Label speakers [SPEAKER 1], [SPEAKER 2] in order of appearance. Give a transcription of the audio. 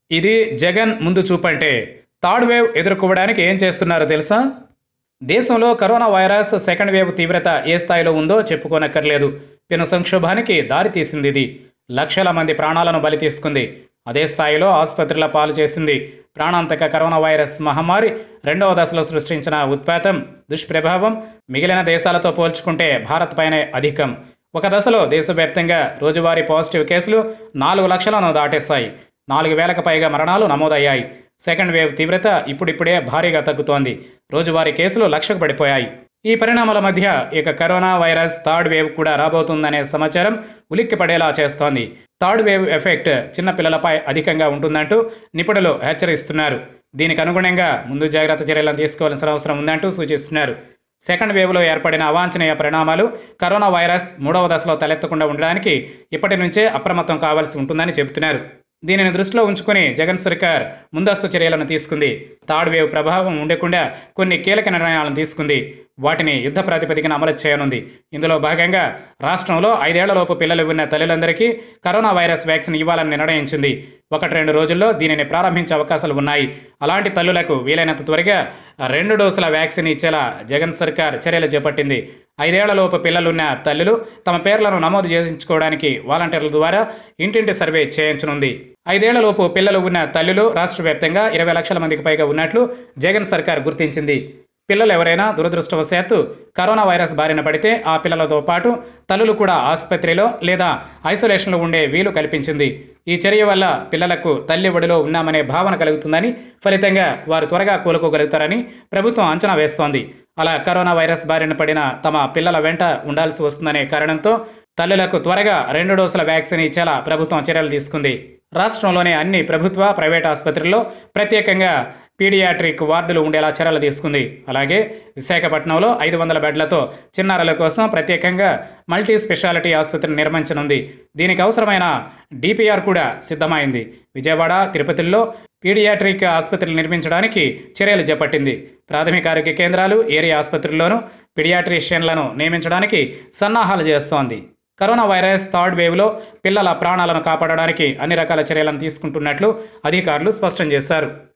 [SPEAKER 1] ఇది జగన్ ముందు చూపంటే third wave ఎదుర్కోవడానికి ఏం చేస్తున్నారో తెలుసా దేశంలో కరోనా వైరస్ సెకండ్ వేవ్ తీవ్రత ఏ స్థాయిలో ఉందో చెప్పుకోనక్కర్లేదు పెను సంక్షోభానికి దారితీసింది ఇది లక్షల మంది ప్రాణాలను బలి తీసుకుంది అదే స్థాయిలో ఆసుపత్రుల పాలు చేసింది ప్రాణాంతక కరోనా వైరస్ మహమ్మారి రెండవ దశలో సృష్టించిన ఉత్పాతం దుష్ప్రభావం మిగిలిన దేశాలతో పోల్చుకుంటే భారత్ పైనే అధికం ఒక దశలో దేశవ్యాప్తంగా రోజువారీ పాజిటివ్ కేసులు నాలుగు లక్షలను దాటేశాయి నాలుగు వేలకు పైగా మరణాలు నమోదయ్యాయి సెకండ్ వేవ్ తీవ్రత ఇప్పుడిప్పుడే భారీగా తగ్గుతోంది రోజువారీ కేసులు లక్షకు పడిపోయాయి ఈ పరిణామాల మధ్య ఇక కరోనా వైరస్ థర్డ్ వేవ్ కూడా రాబోతుందనే సమాచారం ఉలిక్కిపడేలా చేస్తోంది థర్డ్ వేవ్ ఎఫెక్ట్ చిన్నపిల్లలపై అధికంగా ఉంటుందంటూ నిపుణులు హెచ్చరిస్తున్నారు దీనికి అనుగుణంగా ముందు జాగ్రత్త చర్యలను తీసుకోవాల్సిన అవసరం ఉందంటూ సూచిస్తున్నారు సెకండ్ వేవ్లో ఏర్పడిన అవాంఛనీయ పరిణామాలు కరోనా వైరస్ మూడవ దశలో తలెత్తకుండా ఉండడానికి ఇప్పటి నుంచే అప్రమత్తం కావాల్సి ఉంటుందని చెబుతున్నారు దీనిని దృష్టిలో ఉంచుకొని జగన్ సర్కార్ ముందస్తు చర్యలను తీసుకుంది థర్డ్ వేవ్ ప్రభావం ఉండకుండా కొన్ని కీలక నిర్ణయాలను తీసుకుంది వాటిని యుద్ధ ప్రాతిపదికన అమలు చేయనుంది ఇందులో భాగంగా రాష్ట్రంలో ఐదేళ్లలోపు పిల్లలు ఉన్న తల్లులందరికీ కరోనా వైరస్ వ్యాక్సిన్ ఇవ్వాలని నిర్ణయించింది ఒకటి రెండు రోజుల్లో దీనిని ప్రారంభించే అవకాశాలు ఉన్నాయి అలాంటి తల్లులకు వీలైనంత త్వరగా రెండు డోసుల వ్యాక్సిన్ ఇచ్చేలా జగన్ సర్కార్ చర్యలు చేపట్టింది ఐదేళ్లలోపు పిల్లలున్న తల్లులు తమ పేర్లను నమోదు చేయించుకోవడానికి వాలంటీర్ల ద్వారా ఇంటింటి సర్వే చేయించనుంది ఐదేళ్లలోపు పిల్లలు ఉన్న తల్లులు రాష్ట్ర వ్యాప్తంగా ఇరవై లక్షల మందికి పైగా ఉన్నట్లు జగన్ సర్కార్ గుర్తించింది పిల్లలు ఎవరైనా దురదృష్టవశాత్తు కరోనా వైరస్ బారిన పడితే ఆ పిల్లలతో పాటు తల్లులు కూడా ఆసుపత్రిలో లేదా ఐసోలేషన్లో ఉండే వీలు కల్పించింది ఈ చర్య వల్ల పిల్లలకు తల్లి ఒడిలో ఉన్నామనే భావన కలుగుతుందని ఫలితంగా వారు త్వరగా కోలుకోగలుగుతారని ప్రభుత్వం అంచనా వేస్తోంది అలా కరోనా వైరస్ బారిన పడిన తమ పిల్లల వెంట ఉండాల్సి వస్తుందనే కారణంతో తల్లులకు త్వరగా రెండు డోసుల వ్యాక్సిన్ ఇచ్చేలా ప్రభుత్వం చర్యలు తీసుకుంది రాష్ట్రంలోని అన్ని ప్రభుత్వ ప్రైవేట్ ఆసుపత్రుల్లో ప్రత్యేకంగా పీడియాట్రిక్ వార్డులు ఉండేలా చర్యలు తీసుకుంది అలాగే విశాఖపట్నంలో ఐదు వందల బెడ్లతో చిన్నారుల కోసం ప్రత్యేకంగా మల్టీ స్పెషాలిటీ ఆసుపత్రిని నిర్మించనుంది దీనికి అవసరమైన డిపిఆర్ కూడా సిద్ధమైంది విజయవాడ తిరుపతిలో పీడియాట్రిక్ ఆసుపత్రులు నిర్మించడానికి చర్యలు చేపట్టింది ప్రాథమిక ఆరోగ్య కేంద్రాలు ఏరియా ఆసుపత్రుల్లోనూ పీడియాట్రిషియన్లను నియమించడానికి సన్నాహాలు చేస్తోంది కరోనా వైరస్ థర్డ్ వేవ్లో పిల్లల ప్రాణాలను కాపాడడానికి అన్ని రకాల చర్యలను తీసుకుంటున్నట్లు అధికారులు స్పష్టం చేశారు